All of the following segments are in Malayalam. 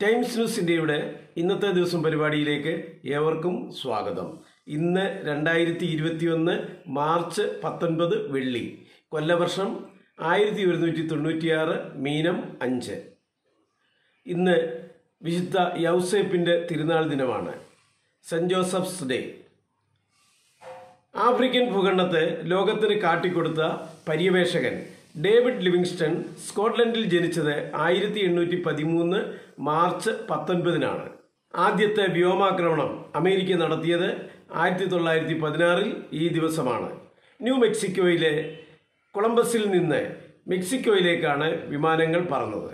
ടൈംസ് ന്യൂസ് ഇന്ത്യയുടെ ഇന്നത്തെ ദിവസം പരിപാടിയിലേക്ക് ഏവർക്കും സ്വാഗതം ഇന്ന് രണ്ടായിരത്തി ഇരുപത്തിയൊന്ന് മാർച്ച് പത്തൊൻപത് വെള്ളി കൊല്ലവർഷം ആയിരത്തി ഒരുന്നൂറ്റി തൊണ്ണൂറ്റിയാറ് മീനം അഞ്ച് ഇന്ന് വിശുദ്ധ യൗസേപ്പിൻ്റെ തിരുനാൾ ദിനമാണ് സെൻറ് ജോസഫ്സ് ഡേ ആഫ്രിക്കൻ ഭൂഖണ്ഡത്തെ ലോകത്തിന് കാട്ടിക്കൊടുത്ത പര്യവേഷകൻ ഡേവിഡ് ലിവിങ്സ്റ്റൺ സ്കോട്ട്ലൻഡിൽ ജനിച്ചത് ആയിരത്തി എണ്ണൂറ്റി പതിമൂന്ന് മാർച്ച് പത്തൊൻപതിനാണ് ആദ്യത്തെ വ്യോമാക്രമണം അമേരിക്ക നടത്തിയത് ആയിരത്തി തൊള്ളായിരത്തി പതിനാറിൽ ഈ ദിവസമാണ് ന്യൂ മെക്സിക്കോയിലെ കൊളംബസിൽ നിന്ന് മെക്സിക്കോയിലേക്കാണ് വിമാനങ്ങൾ പറന്നത്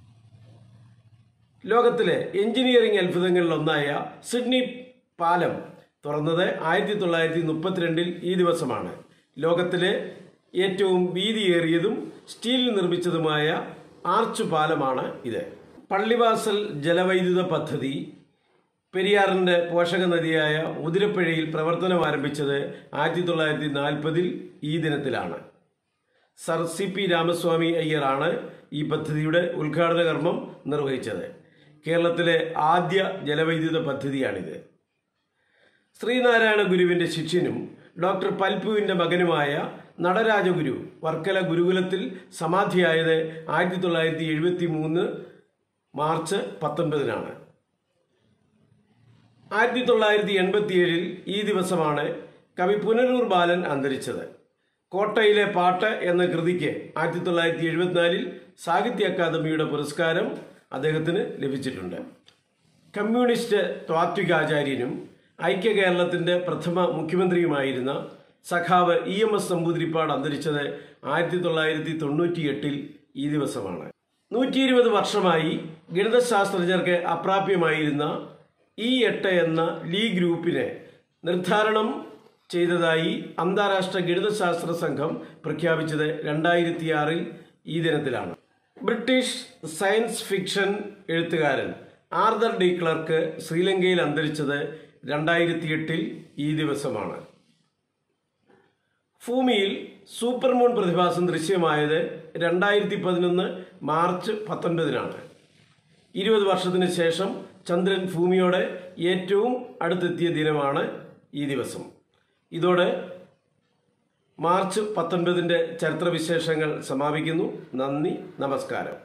ലോകത്തിലെ എഞ്ചിനീയറിംഗ് അത്ഭുതങ്ങളിലൊന്നായ സിഡ്നി പാലം തുറന്നത് ആയിരത്തി തൊള്ളായിരത്തി മുപ്പത്തിരണ്ടിൽ ഈ ദിവസമാണ് ലോകത്തിലെ ഏറ്റവും വീതിയേറിയതും സ്റ്റീലിൽ നിർമ്മിച്ചതുമായ ആർച്ച് പാലമാണ് ഇത് പള്ളിവാസൽ ജലവൈദ്യുത പദ്ധതി പെരിയാറിൻ്റെ പോഷക നദിയായ മുതിരപ്പുഴയിൽ പ്രവർത്തനം ആരംഭിച്ചത് ആയിരത്തി തൊള്ളായിരത്തി നാൽപ്പതിൽ ഈ ദിനത്തിലാണ് സർ സി പി രാമസ്വാമി അയ്യറാണ് ഈ പദ്ധതിയുടെ ഉദ്ഘാടന കർമ്മം നിർവഹിച്ചത് കേരളത്തിലെ ആദ്യ ജലവൈദ്യുത പദ്ധതിയാണിത് ശ്രീനാരായണ ഗുരുവിന്റെ ശിഷ്യനും ഡോക്ടർ പൽപുവിന്റെ മകനുമായ നടരാജഗുരു വർക്കല ഗുരുകുലത്തിൽ സമാധിയായത് ആയിരത്തി തൊള്ളായിരത്തി എഴുപത്തി മൂന്ന് മാർച്ച് പത്തൊൻപതിനാണ് ആയിരത്തി തൊള്ളായിരത്തി എൺപത്തിയേഴിൽ ഈ ദിവസമാണ് കവി പുനരൂർ ബാലൻ അന്തരിച്ചത് കോട്ടയിലെ പാട്ട് എന്ന കൃതിക്ക് ആയിരത്തി തൊള്ളായിരത്തി എഴുപത്തിനാലിൽ സാഹിത്യ അക്കാദമിയുടെ പുരസ്കാരം അദ്ദേഹത്തിന് ലഭിച്ചിട്ടുണ്ട് കമ്മ്യൂണിസ്റ്റ് താത്വികാചാര്യനും ഐക്യ കേരളത്തിന്റെ പ്രഥമ മുഖ്യമന്ത്രിയുമായിരുന്ന സഖാവ് ഇ എം എസ് നമ്പൂതിരിപ്പാട് അന്തരിച്ചത് ആയിരത്തി തൊള്ളായിരത്തി തൊണ്ണൂറ്റി എട്ടിൽ ഈ ദിവസമാണ് നൂറ്റി ഇരുപത് വർഷമായി ഗണിതശാസ്ത്രജ്ഞർക്ക് അപ്രാപ്യമായിരുന്ന ഇ എട്ട് എന്ന ലീ ഗ്രൂപ്പിനെ നിർദ്ധാരണം ചെയ്തതായി അന്താരാഷ്ട്ര ഗണിതശാസ്ത്ര സംഘം പ്രഖ്യാപിച്ചത് രണ്ടായിരത്തി ആറിൽ ഈ ദിനത്തിലാണ് ബ്രിട്ടീഷ് സയൻസ് ഫിക്ഷൻ എഴുത്തുകാരൻ ആർദർ ഡി ക്ലർക്ക് ശ്രീലങ്കയിൽ അന്തരിച്ചത് രണ്ടായിരത്തി എട്ടിൽ ഈ ദിവസമാണ് ഭൂമിയിൽ സൂപ്പർമൂൺ പ്രതിഭാസം ദൃശ്യമായത് രണ്ടായിരത്തി പതിനൊന്ന് മാർച്ച് പത്തൊൻപതിനാണ് ഇരുപത് വർഷത്തിന് ശേഷം ചന്ദ്രൻ ഭൂമിയോട് ഏറ്റവും അടുത്തെത്തിയ ദിനമാണ് ഈ ദിവസം ഇതോടെ മാർച്ച് പത്തൊൻപതിൻ്റെ ചരിത്രവിശേഷങ്ങൾ സമാപിക്കുന്നു നന്ദി നമസ്കാരം